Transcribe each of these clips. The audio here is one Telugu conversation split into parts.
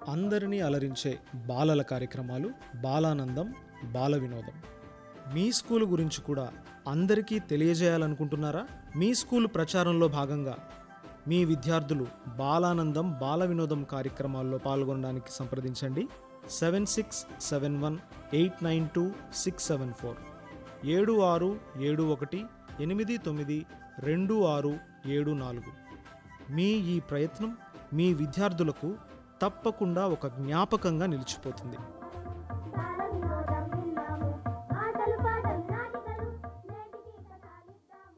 అందరినీ అలరించే బాలల కార్యక్రమాలు బాలానందం బాల వినోదం మీ స్కూల్ గురించి కూడా అందరికీ తెలియజేయాలనుకుంటున్నారా మీ స్కూల్ ప్రచారంలో భాగంగా మీ విద్యార్థులు బాలానందం బాల వినోదం కార్యక్రమాల్లో పాల్గొనడానికి సంప్రదించండి seven six seven one eight nine two six seven four ఏడు ఆరు ఏడు ఒకటి ఎనిమిది తొమ్మిది రెండు ఆరు ఏడు నాలుగు మీ ఈ ప్రయత్నం మీ విద్యార్థులకు తప్పకుండా ఒక జ్ఞాపకంగా నిలిచిపోతుంది బాలవినోదం విన్నాము ఆటలు పాటలు నాటికలు నేటికి కథాలిద్దాము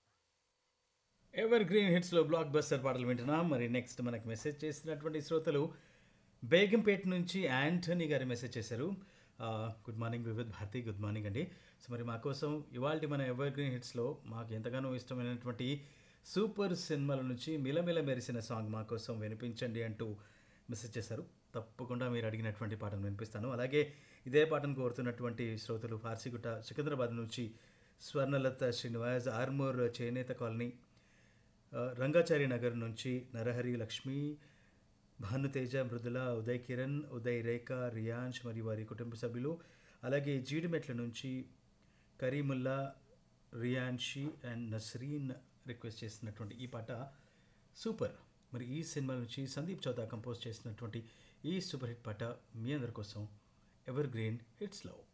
ఎవర్ గ్రీన్ హిట్స్లో బ్లాక్ బస్టర్ పాటలు వింటున్నాం మరి నెక్స్ట్ మనకు మెసేజ్ చేసినటువంటి శ్రోతలు బేగంపేట నుంచి యాంటనీ గారు మెసేజ్ చేశారు ఆ, good morning Vividh Bharati good morning అండి సో మరి మా కోసం ఇవాళ మన ఎవర్ గ్రీన్ హిట్స్లో మాకు ఎంతగానో ఇష్టమైనటువంటి సూపర్ సినిమాల నుంచి మిలమిల మెరిసిన సాంగ్ మా కోసం వినిపించండి అంటూ మెసేజ్ చేశారు తప్పకుండా మీరు అడిగినటువంటి పాటను వినిపిస్తాను అలాగే ఇదే పాటను కోరుతున్నటువంటి శ్రోతలు ఫార్సిగుట్ట సికింద్రాబాద్ నుంచి స్వర్ణలత శ్రీనివాస్ ఆర్మూర్ చేనేత కాలనీ ఆ, రంగాచారి నగర్ నుంచి నరహరి లక్ష్మి భానుతేజ మృదుల ఉదయ్ కిరణ్ ఉదయ్ రేఖ రియాన్ష్ మరియు వారి కుటుంబ సభ్యులు అలాగే జీడిమెట్ల నుంచి కరీముల్లా రియాన్షి అండ్ నస్రీన్ రిక్వెస్ట్ చేసినటువంటి ఈ పాట సూపర్ మరి ఈ సినిమా నుంచి సందీప్ చౌదా కంపోజ్ చేసినటువంటి ఈ సూపర్ హిట్ పాట మీ అందరి కోసం ఎవర్ గ్రీన్ హిట్స్లో